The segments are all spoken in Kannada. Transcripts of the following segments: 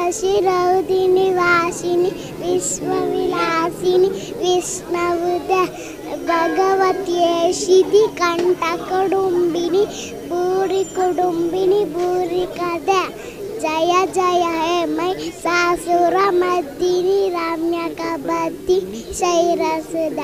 ಶಿರೌದಿನಿ ವಾಸಿನಿ ವಿಶ್ವವಿಲಾಸಿನಿ ವಿಷ್ಣುದ ಭಗವತಿಯೇ ಶಿದಿ ಕಂಠ ಕುಡುಂಬಿನಿ ಭೂರಿ ಕುಡುಂಬಿನಿ ಭೂರಿ ಕದ ಜಯ ಜಯ ಹೇ ಮೈ ಸಾಸುರ ಮದ್ದಿನಿ ರಮ್ಯ ಕಬದ್ದಿ ಶೈರಸುದ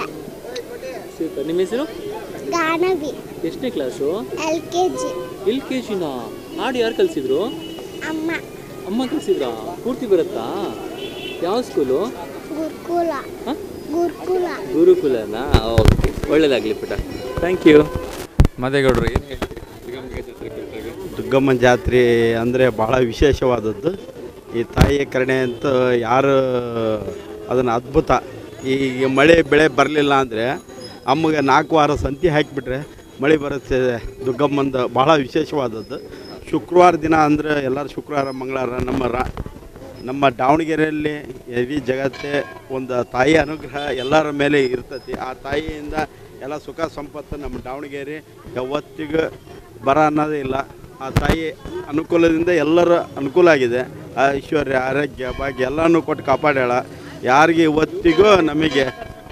ಸೂಪರ್ ನಿಮ್ಮ ಹೆಸರು ಗಾನವಿ ಎಷ್ಟನೇ class L K G L K ಜಿನ ಹಾಡು ಯಾರು ಕಲಿಸಿದ್ರು ಅಮ್ಮ ಅಮ್ಮ ಕಲಿಸಿದ್ರಾ ಪೂರ್ತಿ ಬರುತ್ತಾ ಯಾವ ಸ್ಕೂಲು ಗುರುಕುಲ ಹಾಂ ಗುರುಕುಲ ಗುರುಕುಲನಾ ಓಕೆ ಒಳ್ಳೇದಾಗಲಿ ಪುಟ ಥ್ಯಾಂಕ್ ಯು ಮದೇಗೌಡರು ಏನು ಹೇಳ್ತೀರಿ ದುರ್ಗಾಂಬಿಕಾ ಜಾತ್ರೆ ಕುರಿತಾಗಿ ದುರ್ಗಮ್ಮನ ಜಾತ್ರೆ ಅಂದರೆ ಭಾಳ ವಿಶೇಷವಾದದ್ದು ಈ ತಾಯಿಯ ಕರುಣೆ ಅಂತ ಯಾರು ಅದನ್ನು ಅದ್ಭುತ ಈಗ ಮಳೆ ಬೆಳೆ ಬರಲಿಲ್ಲ ಅಂದರೆ ಅಮ್ಮಗೆ ನಾಲ್ಕು ವಾರ ಸಂತಿ ಹಾಕಿಬಿಟ್ರೆ ಮಳೆ ಬರುತ್ತೆ ದುರ್ಗಮ್ಮಂದು ಭಾಳ ವಿಶೇಷವಾದದ್ದು ಶುಕ್ರವಾರ ದಿನ ಅಂದರೆ ಎಲ್ಲರೂ ಶುಕ್ರವಾರ ಮಂಗಳವಾರ ನಮ್ಮ ರಾ ನಮ್ಮ ದಾವಣಗೆರೆಯಲ್ಲಿ ಇಡೀ ಜಗತ್ತೇ ಒಂದು ತಾಯಿ ಅನುಗ್ರಹ ಎಲ್ಲರ ಮೇಲೆ ಇರ್ತೈತಿ ಆ ತಾಯಿಯಿಂದ ಎಲ್ಲ ಸುಖ ಸಂಪತ್ತು ನಮ್ಮ ದಾವಣಗೆರೆ ಯಾವತ್ತಿಗೂ ಬರ ಅನ್ನೋದೇ ಇಲ್ಲ ಆ ತಾಯಿ ಅನುಕೂಲದಿಂದ ಎಲ್ಲರ ಅನುಕೂಲ ಆಗಿದೆ ಆ ಐಶ್ವರ್ಯ ಆರೋಗ್ಯ ಭಾಗ್ಯ ಎಲ್ಲನೂ ಕೊಟ್ಟು ಕಾಪಾಡ್ಯಾಳ ಯಾರಿಗೆ ಇವತ್ತಿಗೂ ನಮಗೆ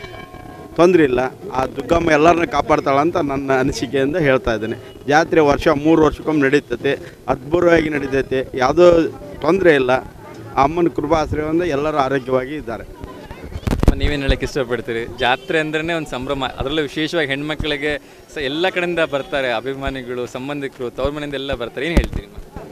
ತೊಂದರೆ ಇಲ್ಲ ಆ ದುರ್ಗಮ್ಮ ಎಲ್ಲರನ್ನ ಕಾಪಾಡ್ತಾಳ ಅಂತ ನನ್ನ ಅನಿಸಿಕೆಯಿಂದ ಹೇಳ್ತಾ ಇದ್ದೇನೆ ಜಾತ್ರೆ ವರ್ಷ ಮೂರು ವರ್ಷಕ್ಕೊಮ್ಮೆ ನಡೀತೈತೆ ಅದ್ಭುತವಾಗಿ ನಡೀತೈತೆ ಯಾವುದೋ ತೊಂದರೆ ಇಲ್ಲ ಆ ಅಮ್ಮನ ಕೃಪಾಶ್ರಯದಿಂದ ಎಲ್ಲರೂ ಆರೋಗ್ಯವಾಗಿ ಇದ್ದಾರೆ ನೀವೇನು ಹೇಳಕ್ಕೆ ಇಷ್ಟಪಡ್ತೀರಿ ಜಾತ್ರೆ ಅಂದ್ರೇ ಒಂದು ಸಂಭ್ರಮ ಅದರಲ್ಲೂ ವಿಶೇಷವಾಗಿ ಹೆಣ್ಮಕ್ಳಿಗೆ ಸ ಎಲ್ಲ ಕಡೆಯಿಂದ ಬರ್ತಾರೆ ಅಭಿಮಾನಿಗಳು ಸಂಬಂಧಿಕರು ತವ್ರ ಮನೆಯಿಂದ ಎಲ್ಲ ಬರ್ತಾರೆ ಏನು ಹೇಳ್ತೀರಿ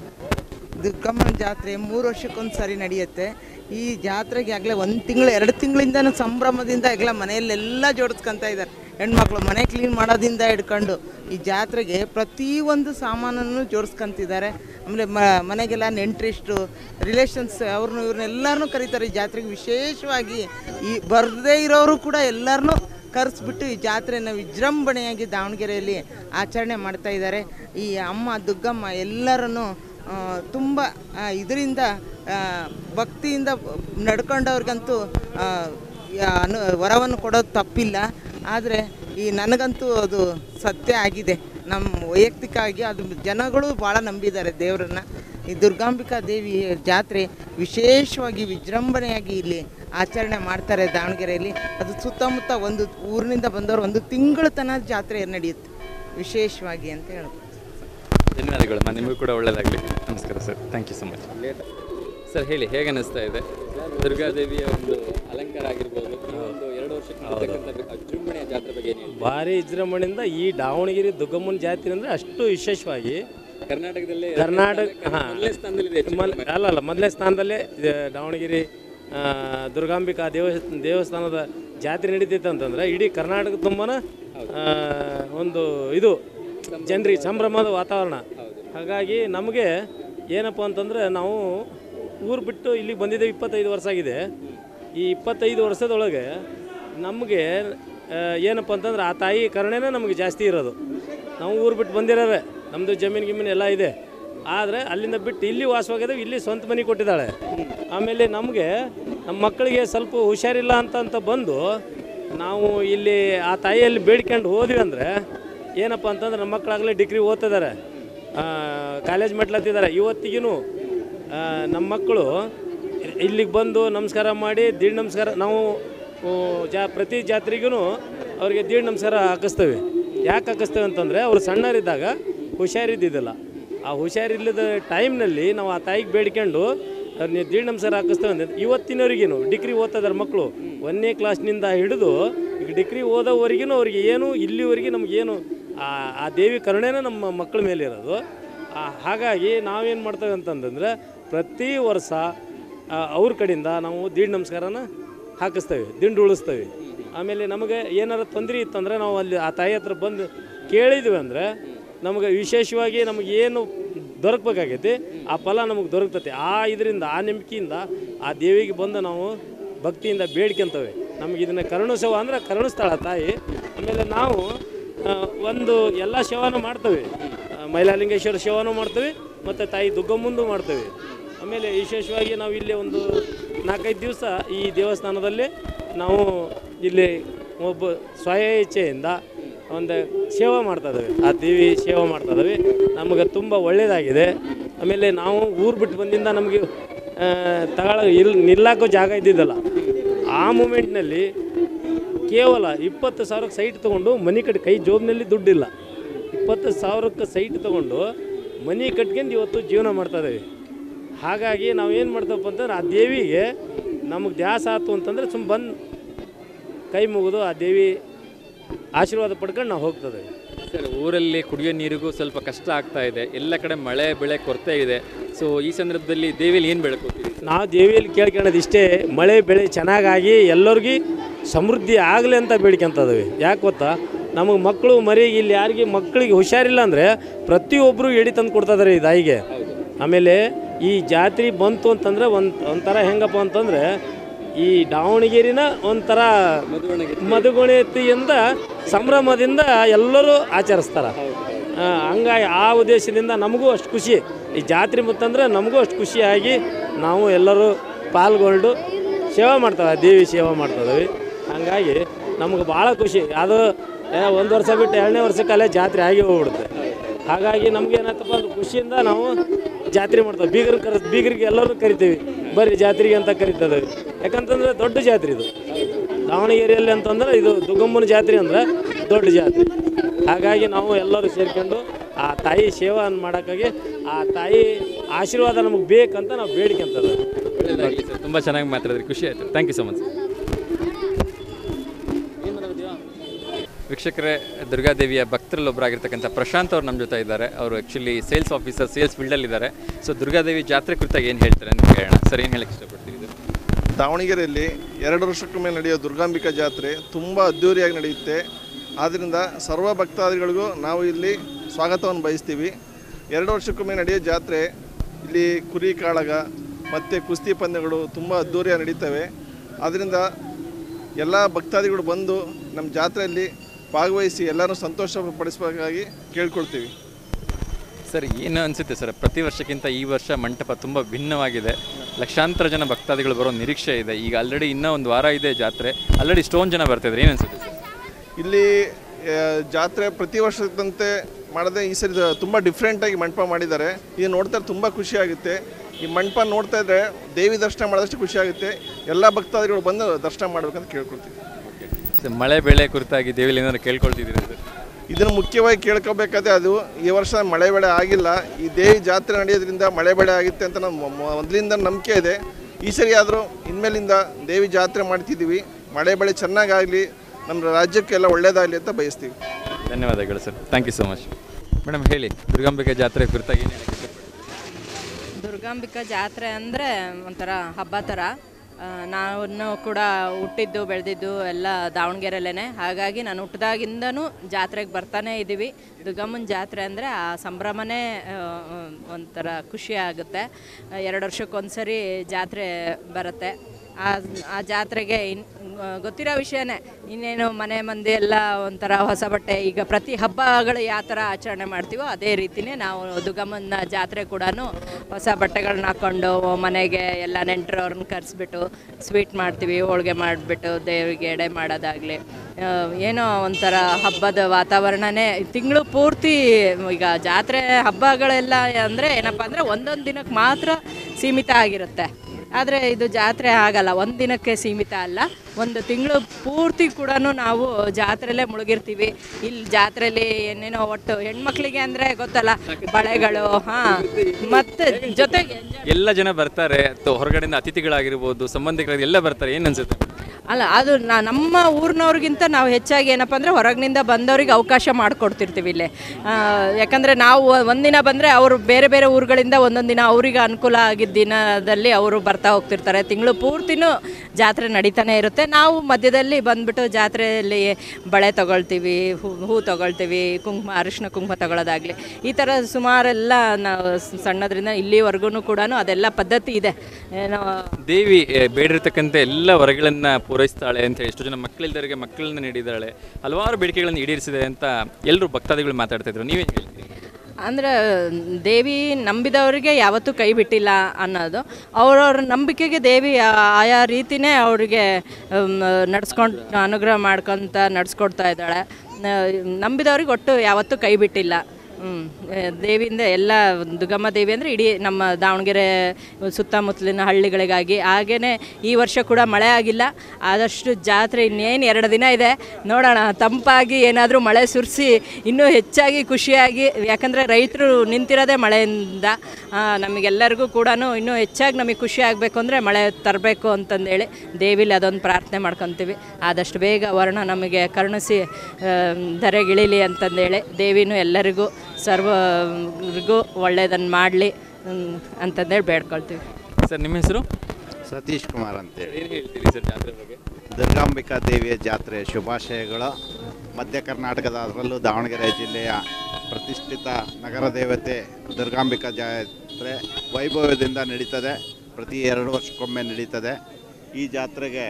ದುರ್ಗಮ್ಮನ ಜಾತ್ರೆ ಮೂರು ವರ್ಷಕ್ಕೊಂದು ಸಾರಿ ನಡೆಯುತ್ತೆ ಈ ಜಾತ್ರೆಗೆ ಆಗಲೇ ಒಂದು ತಿಂಗಳು ಎರಡು ತಿಂಗಳಿಂದನೂ ಸಂಭ್ರಮದಿಂದ ಆಗಲೇ ಮನೆಯಲ್ಲೆಲ್ಲ ಜೋಡಿಸ್ಕೊಂತ ಇದ್ದಾರೆ ಹೆಣ್ಮಕ್ಳು ಮನೆ ಕ್ಲೀನ್ ಮಾಡೋದಿಂದ ಹಿಡ್ಕೊಂಡು ಈ ಜಾತ್ರೆಗೆ ಪ್ರತಿಯೊಂದು ಸಾಮಾನನ್ನು ಜೋಡಿಸ್ಕೊಂತಿದ್ದಾರೆ ಆಮೇಲೆ ಮ ಮನೆಗೆಲ್ಲ ನೆಂಟ್ರಿಷ್ಟು ರಿಲೇಷನ್ಸ್ ಅವ್ರನ್ನ ಇವ್ರನ್ನೆಲ್ಲರನ್ನೂ ಕರೀತಾರೆ ಈ ಜಾತ್ರೆಗೆ ವಿಶೇಷವಾಗಿ ಈ ಬರದೇ ಇರೋರು ಕೂಡ ಎಲ್ಲರನ್ನೂ ಕರೆಸ್ಬಿಟ್ಟು ಈ ಜಾತ್ರೆನ ವಿಜೃಂಭಣೆಯಾಗಿ ದಾವಣಗೆರೆಯಲ್ಲಿ ಆಚರಣೆ ಮಾಡ್ತಾ ಇದ್ದಾರೆ ಈ ಅಮ್ಮ ದುಗ್ಗಮ್ಮ ಎಲ್ಲರನ್ನು ತುಂಬ ಇದರಿಂದ ಭಕ್ತಿಯಿಂದ ನಡ್ಕೊಂಡವ್ರಿಗಂತೂ ಆ, ಯಾ- ಅನು ವರವನ್ನು ಕೊಡೋದು ತಪ್ಪಿಲ್ಲ ಆದರೆ ಈ ನನಗಂತೂ ಅದು ಸತ್ಯ ಆಗಿದೆ ನಮ್ಮ ವೈಯಕ್ತಿಕವಾಗಿ ಅದು ಜನಗಳು ಭಾಳ ನಂಬಿದ್ದಾರೆ ದೇವರನ್ನ ಈ ದುರ್ಗಾಂಬಿಕಾ ದೇವಿ ಜಾತ್ರೆ ವಿಶೇಷವಾಗಿ ವಿಜೃಂಭಣೆಯಾಗಿ ಇಲ್ಲಿ ಆಚರಣೆ ಮಾಡ್ತಾರೆ ದಾವಣಗೆರೆಯಲ್ಲಿ ಅದು ಸುತ್ತಮುತ್ತ ಒಂದು ಊರಿನಿಂದ ಬಂದವರು ಒಂದು ತಿಂಗಳ ತನಕ ಜಾತ್ರೆ ನಡೆಯುತ್ತೆ ವಿಶೇಷವಾಗಿ ಅಂತ ಹೇಳ್ಬೋದು ಧನ್ಯವಾದಗಳು ಮ- ನಿಮಗೂ ಕೂಡ ಒಳ್ಳೇದಾಗಲಿ ನಮಸ್ಕಾರ sir thank you so much sir ಹೇಳಿ ಹೇಗೆ ಅನಿಸ್ತಾ ಇದೆ ದುರ್ಗಾದೇವಿಯ ಒಂದು ಅಲಂಕಾರ ಆಗಿರ್ಬೋದು ಈ ಒಂದು ಎರಡು ವರ್ಷಕ್ಕೆ ನಡೀತಕ್ಕಂಥ ಅಜೃಂಭಣೆಯ ಜಾತ್ರೆ ಬಗ್ಗೆ ಏನು ಹೇಳಿ ಭಾರಿ ವಿಜೃಂಭಣೆಯಿಂದ ಈ ದಾವಣಗೆರೆ ದುರ್ಗಮ್ಮನ ಜಾತ್ರೆ ಅಂದರೆ ಅಷ್ಟು ವಿಶೇಷವಾಗಿ ಕರ್ನಾಟಕದಲ್ಲಿ ಕರ್ನಾಟಕ ಹಾಂ ಮೊದಲನೇ ಸ್ಥಾನದಲ್ಲಿದೆ ಹೆಚ್ಚು ಮೊದಲ ಅಲ್ಲ ಅಲ್ಲ ಮೊದಲನೇ ಸ್ಥಾನದಲ್ಲೇ ಇದು ದಾವಣಗೆರೆ ಆ, ದುರ್ಗಾಂಬಿಕಾ ದೇವ ದೇವಸ್ಥಾನದ ಜಾತ್ರೆ ನಡೀತೈತೆ ಅಂತಂದ್ರೆ ಇಡೀ ಕರ್ನಾಟಕ ತುಂಬನ ಆ, ಒಂದು ಇದು ಜನರಿಗೆ ಸಂಭ್ರಮದ ವಾತಾವರಣ ಹಾಗಾಗಿ ನಮಗೆ ಏನಪ್ಪ ಅಂತಂದರೆ ನಾವು ಊರು ಬಿಟ್ಟು ಇಲ್ಲಿಗೆ ಬಂದಿದ್ದೇವೆ ಇಪ್ಪತ್ತೈದು ವರ್ಷ ಆಗಿದೆ ಈ ಇಪ್ಪತ್ತೈದು ವರ್ಷದೊಳಗೆ ನಮಗೆ ಆ, ಏನಪ್ಪ ಅಂತಂದ್ರೆ ಆ ತಾಯಿ ಕರುಣೆನೇ ನಮಗೆ ಜಾಸ್ತಿ ಇರೋದು ನಾವು ಊರು ಬಿಟ್ಟು ಬಂದಿರೋವೆ ನಮ್ಮದು ಜಮೀನು ಗಿಮೀನು ಎಲ್ಲ ಇದೆ ಆದರೆ ಅಲ್ಲಿಂದ ಬಿಟ್ಟು ಇಲ್ಲಿ ವಾಸವಾಗಿದ್ದೇವೆ ಇಲ್ಲಿ ಸ್ವಂತ ಮನೆ ಕೊಟ್ಟಿದ್ದಾಳೆ ಆಮೇಲೆ ನಮಗೆ ನಮ್ಮ ಮಕ್ಕಳಿಗೆ ಸ್ವಲ್ಪ ಹುಷಾರಿಲ್ಲ ಅಂತ ಅಂತ ಬಂದು ನಾವು ಇಲ್ಲಿ ಆ ತಾಯಿಯಲ್ಲಿ ಬೇಡ್ಕೊಂಡು ಹೋದ್ವಿ ಅಂದರೆ ಏನಪ್ಪ ಅಂತಂದ್ರೆ ನಮ್ಮ ಮಕ್ಕಳಾಗಲೇ ಡಿಗ್ರಿ ಓದ್ತಿದ್ದಾರೆ ಕಾಲೇಜ್ ಮೆಟ್ಲತ್ತಿದ್ದಾರೆ ಇವತ್ತಿಗೂ ನಮ್ಮ ಮಕ್ಕಳು ಇಲ್ಲಿಗೆ ಬಂದು ನಮಸ್ಕಾರ ಮಾಡಿ ದೀಡ್ ನಮಸ್ಕಾರ ನಾವು ಆ, ಜಾ ಪ್ರತಿ ಜಾತ್ರೆಗೂ ಅವ್ರಿಗೆ ದೀಡ್ ನಮಸ್ಕಾರ ಹಾಕಿಸ್ತೇವೆ ಯಾಕೆ ಹಾಕಿಸ್ತೇವೆ ಅಂತಂದರೆ ಅವರು ಸಣ್ಣರಿದ್ದಾಗ ಹುಷಾರಿದ್ದಿದ್ದಿಲ್ಲ ಆ ಹುಷಾರಿಲ್ಲದ ಟೈಮ್ನಲ್ಲಿ ನಾವು ಆ ತಾಯಿಗೆ ಬೇಡ್ಕೊಂಡು ಅವ್ರನ್ನ ದೀಡ್ ನಮಸ್ಕಾರ ಹಾಕಿಸ್ತೇವೆ ಅಂದ್ರೆ ಇವತ್ತಿನವರಿಗೇನು ಡಿಗ್ರಿ ಓದ್ತಿದ್ದಾರೆ ಮಕ್ಕಳು ಒಂದನೇ ಕ್ಲಾಸ್ನಿಂದ ಹಿಡಿದು ಈಗ ಡಿಗ್ರಿ ಓದೋವರೆಗೂ ಅವ್ರಿಗೆ ಏನು ಇಲ್ಲಿವರೆಗೆ ನಮಗೇನು ಆ ಆ ದೇವಿ ಕರುಣೆನೇ ನಮ್ಮ ಮಕ್ಕಳ ಮೇಲೆ ಇರೋದು ಆ, ಹಾಗಾಗಿ ನಾವೇನು ಮಾಡ್ತೇವೆ ಅಂತಂದ್ರೆ ಪ್ರತಿ ವರ್ಷ ಆ, ಅವ್ರ ಕಡೆಯಿಂದ ನಾವು ದೀಡ್ ನಮಸ್ಕಾರನ ಹಾಕಿಸ್ತೇವೆ ದಿಂಡು ಉಳಿಸ್ತೇವೆ ಆಮೇಲೆ ನಮಗೆ ಏನಾರ ತೊಂದರೆ ಇತ್ತಂದರೆ ನಾವು ಅಲ್ಲಿ ಆ ತಾಯಿ ಹತ್ರ ಬಂದು ಕೇಳಿದ್ವಿ ಅಂದರೆ ನಮಗೆ ವಿಶೇಷವಾಗಿ ನಮಗೆ ಏನು ದೊರಕಬೇಕಾಗೈತಿ ಆ ಫಲ ನಮಗೆ ದೊರಕ್ತೈತಿ ಆ ಇದರಿಂದ ಆ ನಂಬಿಕೆಯಿಂದ ಆ ದೇವಿಗೆ ಬಂದು ನಾವು ಭಕ್ತಿಯಿಂದ ಬೇಡ್ಕೊಂತೇವೆ ನಮಗೆ ಇದನ್ನು ಕರುಣಿಸವ ಅಂದ್ರೆ ಕರುಣಿಸ್ತಾಳ ತಾಯಿ ಆಮೇಲೆ ನಾವು ಆ, ಒಂದು ಎಲ್ಲ ಸೇವಾನು ಮಾಡ್ತೇವೆ ಆ, ಮೈಲಾಲಿಂಗೇಶ್ವರ ಸೇವಾನು ಮಾಡ್ತೇವೆ ಮತ್ತು ತಾಯಿ ದುಗ್ಗಮ್ಮಂದು ಮಾಡ್ತೇವೆ ಆಮೇಲೆ ವಿಶೇಷವಾಗಿ ನಾವು ಇಲ್ಲಿ ಒಂದು ನಾಲ್ಕೈದು ದಿವಸ ಈ ದೇವಸ್ಥಾನದಲ್ಲಿ ನಾವು ಇಲ್ಲಿ ಒಬ್ಬ ಸ್ವಯ ಇಚ್ಛೆಯಿಂದ ಒಂದು ಸೇವೆ ಮಾಡ್ತಾ ಇದ್ದೇವೆ ಆ ದೇವಿ ಸೇವೆ ಮಾಡ್ತಾ ಇದ್ದೇವೆ ನಮಗೆ ತುಂಬ ಒಳ್ಳೆಯದಾಗಿದೆ ಆಮೇಲೆ ನಾವು ಊರು ಬಿಟ್ಟು ಬಂದಿಂದ ನಮಗೆ ತಗೊಳ ಇಲ್ಲಿ ನಿಲ್ಲಕ್ಕೂ ಜಾಗ ಇದ್ದಿದ್ದಲ್ಲ ಆ ಮೂಮೆಂಟ್ನಲ್ಲಿ ಕೇವಲ ಇಪ್ಪತ್ತು ಸಾವಿರಕ್ಕೆ ಸೈಟ್ ತೊಗೊಂಡು ಮನೆ ಕಟ್ಟಿ ಕೈ ಜೋಬ್ನಲ್ಲಿ ದುಡ್ಡಿಲ್ಲ ಇಪ್ಪತ್ತು ಸಾವಿರಕ್ಕೆ ಸೈಟ್ ತೊಗೊಂಡು ಮನೆ ಕಟ್ಕೊಂಡು ಇವತ್ತು ಜೀವನ ಮಾಡ್ತಾ ಇದ್ದೀವಿ ಹಾಗಾಗಿ ನಾವು ಏನು ಮಾಡ್ತಪ್ಪ ಅಂತಂದ್ರೆ ಆ ದೇವಿಗೆ ನಮಗೆ ದ್ಯಾಸ ಆಯ್ತು ಅಂತಂದರೆ ಸುಮ್ಮ ಬಂದು ಕೈ ಮುಗಿದು ಆ ದೇವಿ ಆಶೀರ್ವಾದ ಪಡ್ಕೊಂಡು ನಾವು ಹೋಗ್ತದೆ ಸರ್ ಊರಲ್ಲಿ ಕುಡಿಯೋ ನೀರಿಗೂ ಸ್ವಲ್ಪ ಕಷ್ಟ ಆಗ್ತಾ ಇದೆ ಎಲ್ಲ ಕಡೆ ಮಳೆ ಬೆಳೆ ಕೊರತೆ ಇದೆ ಸೊ ಈ ಸಂದರ್ಭದಲ್ಲಿ ದೇವಿಯಲ್ಲಿ ಏನು ಬೆಳ್ಕೋತೀವಿ ನಾವು ದೇವಿಯಲ್ಲಿ ಕೇಳ್ಕೊಳ್ಳೋದು ಇಷ್ಟೇ ಮಳೆ ಬೆಳೆ ಚೆನ್ನಾಗಾಗಿ ಎಲ್ಲರಿಗೂ ಸಮೃದ್ಧಿ ಆಗಲಿ ಅಂತ ಬೇಡ್ಕೊಂತದವಿ ಯಾಕೆ ಗೊತ್ತಾ ನಮಗೆ ಮಕ್ಕಳು ಮರಿಗೆ ಇಲ್ಲಿ ಯಾರಿಗೆ ಮಕ್ಕಳಿಗೆ ಹುಷಾರಿಲ್ಲ ಅಂದರೆ ಪ್ರತಿಯೊಬ್ಬರು ಎಡಿ ತಂದು ಕೊಡ್ತಿದ್ದಾರೆ ಈ ತಾಯಿಗೆ ಆಮೇಲೆ ಈ ಜಾತ್ರೆ ಬಂತು ಅಂತಂದರೆ ಒಂದು ಒಂಥರ ಹೆಂಗಪ್ಪ ಅಂತಂದರೆ ಈ ದಾವಣಗೆರೆನ ಒಂಥರ ಮಧುಗುಣತೆಯಿಂದ ಸಂಭ್ರಮದಿಂದ ಎಲ್ಲರೂ ಆಚರಿಸ್ತಾರೆ ಆ, ಹಂಗಾಗಿ ಆ ಉದ್ದೇಶದಿಂದ ನಮಗೂ ಅಷ್ಟು ಖುಷಿ ಈ ಜಾತ್ರೆ ಮುತ್ತಂದ್ರೆ ನಮಗೂ ಅಷ್ಟು ಖುಷಿಯಾಗಿ ನಾವು ಎಲ್ಲರೂ ಪಾಲ್ಗೊಂಡು ಸೇವೆ ಮಾಡ್ತಾವೆ ದೇವಿ ಸೇವೆ ಮಾಡ್ತಿದ್ದೀವಿ ಹಂಗಾಗಿ ನಮಗೆ ಭಾಳ ಖುಷಿ ಅದು ಒಂದು ವರ್ಷ ಬಿಟ್ಟು ಎರಡನೇ ವರ್ಷಕ್ಕಲ್ಲೇ ಜಾತ್ರೆ ಆಗಿ ಹೋಗ್ಬಿಡುತ್ತೆ ಹಾಗಾಗಿ ನಮ್ಗೆ ಏನಾಯ್ತಪ್ಪ ಅಂದ್ರೆ ಖುಷಿಯಿಂದ ನಾವು ಜಾತ್ರೆ ಮಾಡ್ತೇವೆ ಬೀಗರ ಕರ ಬೀಗರಿಗೆ ಎಲ್ಲರೂ ಕರಿತೀವಿ ಬರ್ರಿ ಜಾತ್ರೆಗೆ ಅಂತ ಕರಿತದೆ ಯಾಕಂತಂದ್ರೆ ದೊಡ್ಡ ಜಾತ್ರೆ ಇದು ದಾವಣಗೆರೆಯಲ್ಲಿ ಅಂತಂದ್ರೆ ಇದು ದುಗಮ್ಮನ ಜಾತ್ರೆ ಅಂದ್ರೆ ದೊಡ್ಡ ಜಾತ್ರೆ ಹಾಗಾಗಿ ನಾವು ಎಲ್ಲರೂ ಸೇರ್ಕೊಂಡು ಆ ತಾಯಿ ಸೇವೆಯನ್ನು ಮಾಡೋಕ್ಕಾಗಿ ಆ ತಾಯಿ ಆಶೀರ್ವಾದ ನಮಗೆ ಬೇಕಂತ ನಾವು ಬೇಡಿಕೆಂತದ ಒಳ್ಳೆಯದಾಗಲಿ ಸರ್ ತುಂಬ ಚೆನ್ನಾಗಿ ಮಾತಾಡಿದ್ರಿ ಖುಷಿ ಆಯಿತು ಥ್ಯಾಂಕ್ ಯು ಸೊ ಮಚ್ ವೀಕ್ಷಕರೇ ದುರ್ಗಾದೇವಿಯ ಭಕ್ತರಲ್ಲಿ ಒಬ್ಬರಾಗಿರ್ತಕ್ಕಂಥ ಪ್ರಶಾಂತ್ ಅವ್ರು ನಮ್ಮ ಜೊತೆ ಇದ್ದಾರೆ ಅವರು ಆ್ಯಕ್ಚುಲಿ ಸೇಲ್ಸ್ ಆಫೀಸರ್ ಸೇಲ್ಸ್ ಫೀಲ್ಡಲ್ಲಿದ್ದಾರೆ ಸೊ ದುರ್ಗಾದೇವಿ ಜಾತ್ರೆ ಕುರಿತಾಗಿ ಏನು ಹೇಳ್ತಾರೆ ಅಂತ ಕೇಳೋಣ ಸರ್ ಏನು ಹೇಳಕ್ಕೆ ಇಷ್ಟಪಡ್ತೀವಿ ಇದು ದಾವಣಗೆರೆಯಲ್ಲಿ ಎರಡು ವರ್ಷಕ್ಕೊಮ್ಮೆ ನಡೆಯೋ ದುರ್ಗಾಂಬಿಕಾ ಜಾತ್ರೆ ತುಂಬ ಅದ್ಧೂರಿಯಾಗಿ ನಡೆಯುತ್ತೆ ಆದ್ದರಿಂದ ಸರ್ವ ಭಕ್ತಾದಿಗಳಿಗೂ ನಾವು ಇಲ್ಲಿ ಸ್ವಾಗತವನ್ನು ಬಯಸ್ತೀವಿ ಎರಡು ವರ್ಷಕ್ಕೊಮ್ಮೆ ನಡೆಯೋ ಜಾತ್ರೆ ಇಲ್ಲಿ ಕುರಿ ಕಾಳಗ ಮತ್ತು ಕುಸ್ತಿ ಪಂದ್ಯಗಳು ತುಂಬ ಅದ್ಧೂರಿಯಾಗಿ ನಡೀತವೆ ಆದ್ದರಿಂದ ಎಲ್ಲ ಭಕ್ತಾದಿಗಳು ಬಂದು ನಮ್ಮ ಜಾತ್ರೆಯಲ್ಲಿ ಭಾಗವಹಿಸಿ ಎಲ್ಲರೂ ಸಂತೋಷ ಪಡಿಸಬೇಕಾಗಿ ಕೇಳ್ಕೊಳ್ತೀವಿ ಸರ್ ಏನು ಅನಿಸುತ್ತೆ ಸರ್ ಪ್ರತಿ ವರ್ಷಕ್ಕಿಂತ ಈ ವರ್ಷ ಮಂಟಪ ತುಂಬ ಭಿನ್ನವಾಗಿದೆ ಲಕ್ಷಾಂತರ ಜನ ಭಕ್ತಾದಿಗಳು ಬರೋ ನಿರೀಕ್ಷೆ ಇದೆ ಈಗ ಆಲ್ರೆಡಿ ಇನ್ನೂ ಒಂದು ವಾರ ಇದೆ ಜಾತ್ರೆ ಆಲ್ರೆಡಿ ಇಷ್ಟೊಂದು ಜನ ಬರ್ತಿದ್ದಾರೆ ಏನು ಅನಿಸುತ್ತೆ ಸರ್ ಇಲ್ಲಿ ಆ, ಜಾತ್ರೆ ಪ್ರತಿ ವರ್ಷದಂತೆ ಮಾಡದೆ ಈ ಸರಿ ತುಂಬ ಡಿಫ್ರೆಂಟಾಗಿ ಮಂಟಪ ಮಾಡಿದ್ದಾರೆ ಇದು ನೋಡ್ತಾ ತುಂಬ ಖುಷಿ ಆಗುತ್ತೆ ಈ ಮಂಟಪ ನೋಡ್ತಾ ಇದ್ರೆ ದೇವಿ ದರ್ಶನ ಮಾಡಿದಷ್ಟು ಖುಷಿ ಆಗುತ್ತೆ ಎಲ್ಲ ಭಕ್ತಾದಿಗಳು ಬಂದು ದರ್ಶನ ಮಾಡ್ಬೇಕಂತ ಕೇಳ್ಕೊಳ್ತೀವಿ ಸರ್ ಮಳೆ ಬೆಳೆ ಕುರಿತಾಗಿ ದೇವಿಲಿ ಏನಾದ್ರು ಕೇಳ್ಕೊಳ್ತಿದ್ದೀರಿ ಸರ್ ಇದನ್ನು ಮುಖ್ಯವಾಗಿ ಕೇಳ್ಕೋಬೇಕಾದ್ರೆ ಅದು ಈ ವರ್ಷ ಮಳೆ ಬೆಳೆ ಆಗಿಲ್ಲ ಈ ದೇವಿ ಜಾತ್ರೆ ನಡೆಯೋದ್ರಿಂದ ಮಳೆ ಬೆಳೆ ಆಗುತ್ತೆ ಅಂತ ನಮ್ಮ ಮೊದಲಿಂದ ನಂಬಿಕೆ ಇದೆ ಈ ಸರಿ ಆದರೂ ಇನ್ಮೇಲಿಂದ ದೇವಿ ಜಾತ್ರೆ ಮಾಡ್ತಿದ್ದೀವಿ ಮಳೆ ಬೆಳೆ ಚೆನ್ನಾಗಾಗಲಿ ನಮ್ಮ ರಾಜ್ಯಕ್ಕೆಲ್ಲ ಒಳ್ಳೇದಾಗಲಿ ಅಂತ ಬಯಸ್ತೀವಿ ಧನ್ಯವಾದಗಳು sir thank you so much madam ಹೇಳಿ ದುರ್ಗಾಂಬಿಕೆ ಜಾತ್ರೆ ಕುರಿತಾಗಿ ಏನು ಹೇಳಕ್ಕೆ ಇಷ್ಟಪಡ್ತೀರಿ ದುರ್ಗಾಂಬಿಕಾ ಜಾತ್ರೆ ಅಂದರೆ ಒಂಥರ ಹಬ್ಬ ಥರ ಆ, ನಾನು ಕೂಡ ಹುಟ್ಟಿದ್ದು ಬೆಳೆದಿದ್ದು ಎಲ್ಲ ದಾವಣಗೆರೆಯಲ್ಲೇ ಹಾಗಾಗಿ ನಾನು ಹುಟ್ಟಿದಾಗಿಂದನೂ ಜಾತ್ರೆಗೆ ಬರ್ತಾನೆ ಇದ್ದೀವಿ ದುರ್ಗಮ್ಮನ ಜಾತ್ರೆ ಅಂದರೆ ಆ ಸಂಭ್ರಮನೇ ಆ, ಒಂಥರ ಖುಷಿ ಆಗುತ್ತೆ ಎರಡು ವರ್ಷಕ್ಕೊಂದ್ಸರಿ ಜಾತ್ರೆ ಬರುತ್ತೆ ಆ ಆ ಜಾತ್ರೆಗೆ ಇನ್ ಗೊತ್ತಿರೋ ವಿಷಯನೇ ಇನ್ನೇನು ಮನೆ ಮಂದಿ ಎಲ್ಲ ಒಂಥರ ಹೊಸ ಬಟ್ಟೆ ಈಗ ಪ್ರತಿ ಹಬ್ಬಗಳು ಯಾವ ಥರ ಆಚರಣೆ ಮಾಡ್ತೀವೋ ಅದೇ ರೀತಿನೇ ನಾವು ದುರ್ಗಮ್ಮನ ಜಾತ್ರೆ ಕೂಡ ಹೊಸ ಬಟ್ಟೆಗಳನ್ನ ಹಾಕ್ಕೊಂಡು ಮನೆಗೆ ಎಲ್ಲ ನೆಂಟರವ್ರನ್ನ ಕರೆಸ್ಬಿಟ್ಟು ಸ್ವೀಟ್ ಮಾಡ್ತೀವಿ ಹೋಳ್ಗೆ ಮಾಡಿಬಿಟ್ಟು ದೇವರಿಗೆ ಎಡೆ ಮಾಡೋದಾಗಲಿ ಏನೋ ಒಂಥರ ಹಬ್ಬದ ವಾತಾವರಣನೇ ತಿಂಗಳು ಪೂರ್ತಿ ಈಗ ಜಾತ್ರೆ ಹಬ್ಬಗಳೆಲ್ಲ ಅಂದರೆ ಏನಪ್ಪ ಅಂದರೆ ಒಂದೊಂದು ದಿನಕ್ಕೆ ಮಾತ್ರ ಸೀಮಿತ ಆಗಿರುತ್ತೆ ಆದರೆ ಇದು ಜಾತ್ರೆ ಆಗಲ್ಲ ಒಂದು ದಿನಕ್ಕೆ ಸೀಮಿತ ಅಲ್ಲ ಒಂದು ತಿಂಗಳು ಪೂರ್ತಿ ಕೂಡ ನಾವು ಜಾತ್ರೆಲೇ ಮುಳುಗಿರ್ತೀವಿ ಇಲ್ಲಿ ಜಾತ್ರೆಲಿ ಏನೇನೋ ಒಟ್ಟು ಹೆಣ್ಮಕ್ಳಿಗೆ ಅಂದರೆ ಗೊತ್ತಲ್ಲ ಬಳೆಗಳು ಹಾಂ ಮತ್ತು ಜೊತೆಗೆ ಎಲ್ಲ ಜನ ಬರ್ತಾರೆ ಅಥವಾ ಹೊರಗಡೆಯಿಂದ ಅತಿಥಿಗಳಾಗಿರ್ಬೋದು ಸಂಬಂಧಿಕರು ಎಲ್ಲ ಬರ್ತಾರೆ ಏನು ಅನ್ಸುತ್ತೆ ಅಲ್ಲ ಅದು ನಾ ನಮ್ಮ ಊರಿನವ್ರಿಗಿಂತ ನಾವು ಹೆಚ್ಚಾಗಿ ಏನಪ್ಪ ಅಂದರೆ ಹೊರಗಿನಿಂದ ಬಂದವ್ರಿಗೆ ಅವಕಾಶ ಮಾಡಿಕೊಡ್ತಿರ್ತೀವಿ ಇಲ್ಲಿ ಆ, ಯಾಕಂದರೆ ನಾವು ಒಂದಿನ ಬಂದರೆ ಅವರು ಬೇರೆ ಬೇರೆ ಊರುಗಳಿಂದ ಒಂದೊಂದು ದಿನ ಅವರಿಗೆ ಅನುಕೂಲ ಆಗಿದ್ದ ದಿನದಲ್ಲಿ ಅವರು ಬರ್ತಾ ಹೋಗ್ತಿರ್ತಾರೆ ತಿಂಗಳು ಪೂರ್ತಿನೂ ಜಾತ್ರೆ ನಡೀತಾನೆ ಇರುತ್ತೆ ನಾವು ಮಧ್ಯದಲ್ಲಿ ಬಂದ್ಬಿಟ್ಟು ಜಾತ್ರೆಯಲ್ಲಿ ಬಳೆ ತೊಗೊಳ್ತೀವಿ ಹೂ ಹೂ ತೊಗೊಳ್ತೀವಿ ಕುಂಕುಮ ಅರಿಶಿನ ಕುಂಕುಮ ತಗೊಳ್ಳೋದಾಗಲಿ ಈ ಥರ ಸುಮಾರೆಲ್ಲ ನಾವು ಸಣ್ಣದ್ರಿಂದ ಇಲ್ಲಿವರೆಗೂ ಕೂಡ ಅದೆಲ್ಲ ಪದ್ಧತಿ ಇದೆ ಏನೋ ದೇವಿ ಏ, ಬೇಡಿರ್ತಕ್ಕಂಥ ಎಲ್ಲ ವರಗಳನ್ನು ಪೂರೈಸ್ತಾಳೆ ಅಂತ ಹೇಳಿ ಎಷ್ಟೋ ಜನ ಮಕ್ಕಳಿದ್ದವರಿಗೆ ಮಕ್ಕಳನ್ನ ನೀಡಿದಾಳೆ ಹಲವಾರು ಬೇಡಿಕೆಗಳನ್ನು ಈಡೇರಿಸಿದೆ ಅಂತ ಎಲ್ಲರೂ ಭಕ್ತಾದಿಗಳು ಮಾತಾಡ್ತಾ ಇದ್ರು ನೀವೇನು ಹೇಳ್ತೀರಿ ಅಂದ್ರೆ ದೇವಿ ನಂಬಿದವರಿಗೆ ಯಾವತ್ತೂ ಕೈ ಬಿಟ್ಟಿಲ್ಲ ಅನ್ನೋದು ಅವ್ರವ್ರ ನಂಬಿಕೆಗೆ ದೇವಿ ಆ- ಆಯಾ ರೀತಿನೇ ಅವರಿಗೆ ನಡ್ಸ್ಕೊಂಡು ಅನುಗ್ರಹ ಮಾಡ್ಕೊತ ನಡ್ಸ್ಕೊಡ್ತಾ ಇದ್ದಾಳೆ ನ- ನಂಬಿದವ್ರಿಗೆ ಒಟ್ಟು ಯಾವತ್ತೂ ಕೈ ಬಿಟ್ಟಿಲ್ಲ ಹ್ಮ್. ಆ, ದೇವಿಯಿಂದ ಎಲ್ಲ ದುರ್ಗಮ್ಮ ದೇವಿ ಅಂದರೆ ಇಡೀ ನಮ್ಮ ದಾವಣಗೆರೆ ಸುತ್ತಮುತ್ತಲಿನ ಹಳ್ಳಿಗಳಿಗಾಗಿ ಹಾಗೆಯೇ ಈ ವರ್ಷ ಕೂಡ ಮಳೆ ಆಗಿಲ್ಲ ಆದಷ್ಟು ಜಾತ್ರೆ ಇನ್ನೇನು ಎರಡು ದಿನ ಇದೆ ನೋಡೋಣ ತಂಪಾಗಿ ಏನಾದರೂ ಮಳೆ ಸುರಿಸಿ ಇನ್ನೂ ಹೆಚ್ಚಾಗಿ ಖುಷಿಯಾಗಿ ಯಾಕಂದರೆ ರೈತರು ನಿಂತಿರೋದೇ ಮಳೆಯಿಂದ ಆ, ನಮಗೆಲ್ಲರಿಗೂ ಕೂಡ ಇನ್ನೂ ಹೆಚ್ಚಾಗಿ ನಮಗೆ ಖುಷಿ ಆಗಬೇಕು ಅಂದರೆ ಮಳೆ ತರಬೇಕು ಅಂತಂದೇಳಿ ದೇವಿಲಿ ಅದೊಂದು ಪ್ರಾರ್ಥನೆ ಮಾಡ್ಕೊತೀವಿ ಆದಷ್ಟು ಬೇಗ ವರ್ಣ ನಮಗೆ ಕರುಣಿಸಿ ಆ, ಧರೆಗಿಳಿಲಿ ಅಂತಂದೇಳಿ ದೇವಿನೂ ಎಲ್ಲರಿಗೂ ಸರ್ವರಿಗೂ ಒಳ್ಳೆಯದನ್ನು ಮಾಡಲಿ ಅಂತಂದೇಳಿ ಬೇಡ್ಕೊಳ್ತೀವಿ ಸರ್ ನಿಮ್ಮ ಹೆಸರು ಸತೀಶ್ ಕುಮಾರ್ ಅಂತೇಳಿ ಏನು ಹೇಳ್ತೀರಿ ಸರ್ ಜಾತ್ರೆ ಬಗ್ಗೆ ದುರ್ಗಾಂಬಿಕಾ ದೇವಿಯ ಜಾತ್ರೆ ಶುಭಾಶಯಗಳು ಮಧ್ಯ ಕರ್ನಾಟಕದ ಅದರಲ್ಲೂ ದಾವಣಗೆರೆ ಜಿಲ್ಲೆಯ ಪ್ರತಿಷ್ಠಿತ ನಗರ ದೇವತೆ ದುರ್ಗಾಂಬಿಕಾ ಜಾತ್ರೆ ವೈಭವದಿಂದ ನಡೀತದೆ ಪ್ರತಿ ಎರಡು ವರ್ಷಕ್ಕೊಮ್ಮೆ ನಡೀತದೆ ಈ ಜಾತ್ರೆಗೆ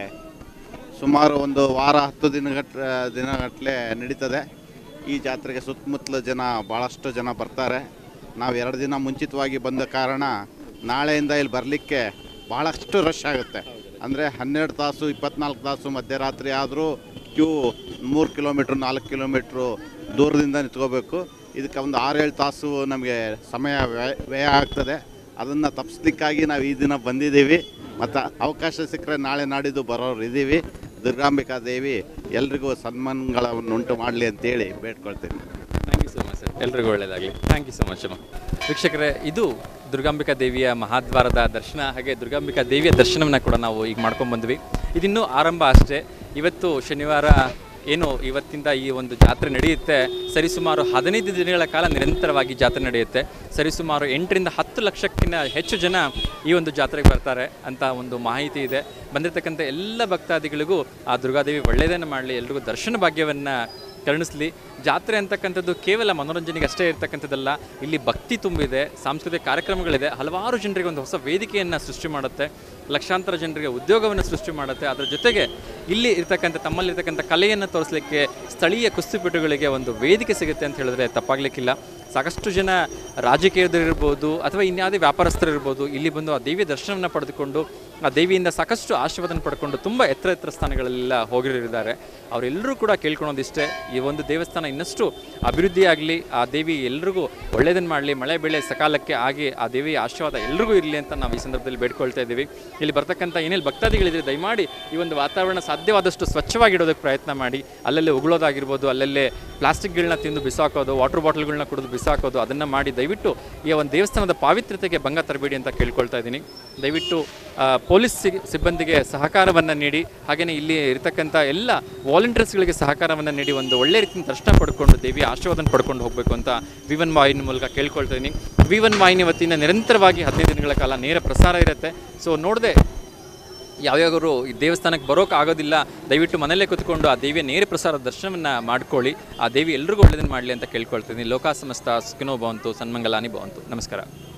ಸುಮಾರು ಒಂದು ವಾರ ಹತ್ತು ದಿನಗಟ್ ದಿನಗಟ್ಟಲೆ ನಡೀತದೆ ಈ ಜಾತ್ರೆಗೆ ಸುತ್ತಮುತ್ತಲ ಜನ ಭಾಳಷ್ಟು ಜನ ಬರ್ತಾರೆ ನಾವು ಎರಡು ದಿನ ಮುಂಚಿತವಾಗಿ ಬಂದ ಕಾರಣ ನಾಳೆಯಿಂದ ಇಲ್ಲಿ ಬರಲಿಕ್ಕೆ ಭಾಳಷ್ಟು ರಶ್ ಆಗುತ್ತೆ ಅಂದರೆ ಹನ್ನೆರಡು ತಾಸು ಇಪ್ಪತ್ನಾಲ್ಕು ತಾಸು ಮಧ್ಯರಾತ್ರಿ ಆದರೂ ಕ್ಯೂ ಮೂರು ಕಿಲೋಮೀಟ್ರ್ ನಾಲ್ಕು ಕಿಲೋಮೀಟ್ರು ದೂರದಿಂದ ನಿಂತ್ಕೋಬೇಕು ಇದಕ್ಕೆ ಒಂದು ಆರೇಳು ತಾಸು ನಮಗೆ ಸಮಯ ವ್ಯಯ ವ್ಯಯ ಆಗ್ತದೆ ಅದನ್ನು ತಪ್ಪಿಸ್ಲಿಕ್ಕಾಗಿ ನಾವು ಈ ದಿನ ಬಂದಿದ್ದೀವಿ ಮತ್ತು ಅವಕಾಶ ಸಿಕ್ಕರೆ ನಾಳೆ ನಾಡಿದ್ದು ಬರೋರು ಇದ್ದೀವಿ ದುರ್ಗಾಂಬಿಕಾ ದೇವಿ ಎಲ್ರಿಗೂ ಸನ್ಮಾನಗಳನ್ನು ಉಂಟು ಮಾಡಲಿ ಅಂತೇಳಿ ಬೇಡ್ಕೊಳ್ತೀನಿ thank you so much sir ಎಲ್ರಿಗೂ ಒಳ್ಳೆಯದಾಗಲಿ ಥ್ಯಾಂಕ್ ಯು ಸೊ ಮಚ್ ಅಮ್ಮ ವೀಕ್ಷಕರೇ ಇದು ದುರ್ಗಾಂಬಿಕಾ ದೇವಿಯ ಮಹಾದ್ವಾರದ ದರ್ಶನ ಹಾಗೆ ದುರ್ಗಾಂಬಿಕಾ ದೇವಿಯ ದರ್ಶನವನ್ನು ಕೂಡ ನಾವು ಈಗ ಮಾಡ್ಕೊಂಡು ಬಂದ್ವಿ ಇದಿನ್ನೂ ಆರಂಭ ಅಷ್ಟೇ ಇವತ್ತು ಶನಿವಾರ ಏನು ಇವತ್ತಿಂದ ಈ ಒಂದು ಜಾತ್ರೆ ನಡೆಯುತ್ತೆ ಸರಿಸುಮಾರು ಹದಿನೈದು ದಿನಗಳ ಕಾಲ ನಿರಂತರವಾಗಿ ಜಾತ್ರೆ ನಡೆಯುತ್ತೆ ಸರಿಸುಮಾರು ಎಂಟರಿಂದ ಹತ್ತು ಲಕ್ಷಕ್ಕಿಂತ ಹೆಚ್ಚು ಜನ ಈ ಒಂದು ಜಾತ್ರೆಗೆ ಬರ್ತಾರೆ ಅಂತ ಒಂದು ಮಾಹಿತಿ ಇದೆ ಬಂದಿರತಕ್ಕಂಥ ಎಲ್ಲ ಭಕ್ತಾದಿಗಳಿಗೂ ಆ ದುರ್ಗಾದೇವಿ ಒಳ್ಳೆಯದನ್ನು ಮಾಡಲಿ ಎಲ್ರಿಗೂ ದರ್ಶನ ಭಾಗ್ಯವನ್ನು ಕರುಣಿಸ್ಲಿ ಜಾತ್ರೆ ಅಂತಕ್ಕಂಥದ್ದು ಕೇವಲ ಮನೋರಂಜನೆಗೆ ಅಷ್ಟೇ ಇರ್ತಕ್ಕಂಥದ್ದಲ್ಲ ಇಲ್ಲಿ ಭಕ್ತಿ ತುಂಬಿದೆ ಸಾಂಸ್ಕೃತಿಕ ಕಾರ್ಯಕ್ರಮಗಳಿದೆ ಹಲವಾರು ಜನರಿಗೆ ಒಂದು ಹೊಸ ವೇದಿಕೆಯನ್ನು ಸೃಷ್ಟಿ ಮಾಡುತ್ತೆ ಲಕ್ಷಾಂತರ ಜನರಿಗೆ ಉದ್ಯೋಗವನ್ನು ಸೃಷ್ಟಿ ಮಾಡುತ್ತೆ ಅದರ ಜೊತೆಗೆ ಇಲ್ಲಿ ಇರ್ತಕ್ಕಂಥ ತಮ್ಮಲ್ಲಿರ್ತಕ್ಕಂಥ ಕಲೆಯನ್ನು ತೋರಿಸಲಿಕ್ಕೆ ಸ್ಥಳೀಯ ಕುಸ್ತಿಪಟುಗಳಿಗೆ ಒಂದು ವೇದಿಕೆ ಸಿಗುತ್ತೆ ಅಂತ ಹೇಳಿದ್ರೆ ತಪ್ಪಾಗಲಿಕ್ಕಿಲ್ಲ ಸಾಕಷ್ಟು ಜನ ರಾಜಕೀಯದಲ್ಲಿರ್ಬೋದು ಅಥವಾ ಇನ್ಯಾವುದೇ ವ್ಯಾಪಾರಸ್ಥರು ಇರ್ಬೋದು ಇಲ್ಲಿ ಬಂದು ಆ ದೇವಿಯ ದರ್ಶನವನ್ನು ಪಡೆದುಕೊಂಡು ಆ ದೇವಿಯಿಂದ ಸಾಕಷ್ಟು ಆಶೀರ್ವಾದನ ಪಡ್ಕೊಂಡು ತುಂಬ ಎತ್ತರ ಎತ್ತರ ಸ್ಥಾನಗಳೆಲ್ಲ ಹೋಗಿರಿದ್ದಾರೆ ಅವರೆಲ್ಲರೂ ಕೂಡ ಕೇಳ್ಕೊಳೋದಿಷ್ಟೇ ಈ ಒಂದು ದೇವಸ್ಥಾನ ಇನ್ನಷ್ಟು ಅಭಿವೃದ್ಧಿಯಾಗಲಿ ಆ ದೇವಿ ಎಲ್ರಿಗೂ ಒಳ್ಳೆಯದನ್ನು ಮಾಡಲಿ ಮಳೆ ಬೆಳೆ ಸಕಾಲಕ್ಕೆ ಆಗಿ ಆ ದೇವಿಯ ಆಶೀರ್ವಾದ ಎಲ್ರಿಗೂ ಇರಲಿ ಅಂತ ನಾವು ಈ ಸಂದರ್ಭದಲ್ಲಿ ಬೇಡ್ಕೊಳ್ತಾ ಇದ್ದೀವಿ ಇಲ್ಲಿ ಬರ್ತಕ್ಕಂಥ ಏನೇನು ಭಕ್ತಾದಿಗಳಿದ್ರೆ ದಯಮಾಡಿ ಈ ಒಂದು ವಾತಾವರಣ ಸಾಧ್ಯವಾದಷ್ಟು ಸ್ವಚ್ಛವಾಗಿಡೋದಕ್ಕೆ ಪ್ರಯತ್ನ ಮಾಡಿ ಅಲ್ಲಲ್ಲೇ ಉಗುಳೋದಾಗಿರ್ಬೋದು ಅಲ್ಲಲ್ಲೇ ಪ್ಲಾಸ್ಟಿಕ್ಗಳನ್ನ ತಿಂದು ಬಿಸಾಕೋದು ವಾಟರ್ ಬಾಟಲ್ಗಳನ್ನ ಕುಡಿದು ಬಿಸಾಕೋದು ಅದನ್ನು ಮಾಡಿ ದಯವಿಟ್ಟು ಈ ಒಂದು ದೇವಸ್ಥಾನದ ಪಾವಿತ್ರ್ಯತೆಗೆ ಭಂಗ ತರಬೇಡಿ ಅಂತ ಕೇಳ್ಕೊಳ್ತಾ ಇದ್ದೀನಿ ದಯವಿಟ್ಟು ಆ, ಪೊಲೀಸ್ ಸಿ- ಸಿಬ್ಬಂದಿಗೆ ಸಹಕಾರವನ್ನು ನೀಡಿ ಹಾಗೆಯೇ ಇಲ್ಲಿ ಇರತಕ್ಕಂಥ ಎಲ್ಲ ವಾಲಂಟಿಯರ್ಸ್ಗಳಿಗೆ ಸಹಕಾರವನ್ನು ನೀಡಿ ಒಂದು ಒಳ್ಳೆ ರೀತಿಯ ದರ್ಶನ ಪಡ್ಕೊಂಡು ದೇವಿಯ ಆಶೀರ್ವಾದನ ಪಡ್ಕೊಂಡು ಹೋಗಬೇಕು ಅಂತ ವಿ ಒನ್ ವಾಹಿನಿ ಮೂಲಕ ಕೇಳ್ಕೊಳ್ತಾ ಇದ್ದೀನಿ ವಿ ಒನ್ ವಾಹಿನಿ ವತಿಯಿಂದ ನಿರಂತರವಾಗಿ ಹದಿನೈದು ದಿನಗಳ ಕಾಲ ನೇರ ಪ್ರಸಾರ ಇರುತ್ತೆ ಸೊ ನೋಡದೆ ಯಾವ್ಯಾವರು ಈ ದೇವಸ್ಥಾನಕ್ಕೆ ಬರೋಕೆ ಆಗೋದಿಲ್ಲ ದಯವಿಟ್ಟು ಮನೆಯಲ್ಲೇ ಕೂತ್ಕೊಂಡು ಆ ದೇವಿಯ ನೇರ ಪ್ರಸಾರ ದರ್ಶನವನ್ನು ಮಾಡ್ಕೊಳ್ಳಿ ಆ ದೇವಿ ಎಲ್ರಿಗೂ ಒಳ್ಳೆಯದನ್ನು ಮಾಡಲಿ ಅಂತ ಕೇಳ್ಕೊಳ್ತೀನಿ ಲೋಕ ಸಮಸ್ತ ಸುಖಿನೋ ಭವಂತು ಸನ್ಮಂಗಲಾನಿ ಭವಂತು ನಮಸ್ಕಾರ